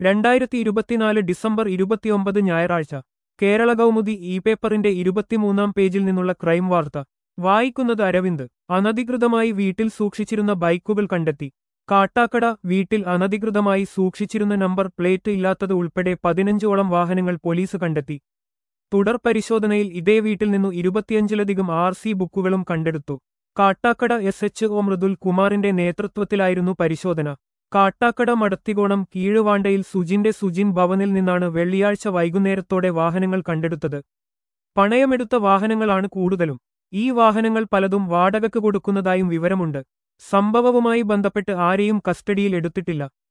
രണ്ടായിരത്തി ഇരുപത്തിനാല് ഡിസംബർ ഇരുപത്തിയൊമ്പത് ഞായറാഴ്ച കേരള കൗമുദി ഇ പേപ്പറിന്റെ ഇരുപത്തിമൂന്നാം പേജിൽ നിന്നുള്ള ക്രൈം വാർത്ത വായിക്കുന്നത് അരവിന്ദ് അനധികൃതമായി വീട്ടിൽ സൂക്ഷിച്ചിരുന്ന ബൈക്കുകൾ കണ്ടെത്തി കാട്ടാക്കട വീട്ടിൽ അനധികൃതമായി സൂക്ഷിച്ചിരുന്ന നമ്പർ പ്ലേറ്റ് ഇല്ലാത്തത് ഉൾപ്പെടെ പതിനഞ്ചോളം വാഹനങ്ങൾ പോലീസ് കണ്ടെത്തി തുടർ പരിശോധനയിൽ ഇതേ വീട്ടിൽ നിന്നു ഇരുപത്തിയഞ്ചിലധികം ആർ സി ബുക്കുകളും കണ്ടെടുത്തു Kattakada S H O Mridul കുമാറിന്റെ നേതൃത്വത്തിലായിരുന്നു പരിശോധന കാട്ടാക്കട മടത്തികോണം കീഴുവാണ്ടയിൽ സുജിന്റെ സുജിൻ ഭവനിൽ നിന്നാണ് വെള്ളിയാഴ്ച വൈകുന്നേരത്തോടെ വാഹനങ്ങൾ കണ്ടെടുത്തത് പണയമെടുത്ത വാഹനങ്ങളാണ് കൂടുതലും ഈ വാഹനങ്ങൾ പലതും വാടകയ്ക്ക് കൊടുക്കുന്നതായും വിവരമുണ്ട് സംഭവവുമായി ബന്ധപ്പെട്ട് ആരെയും കസ്റ്റഡിയിൽ എടുത്തിട്ടില്ല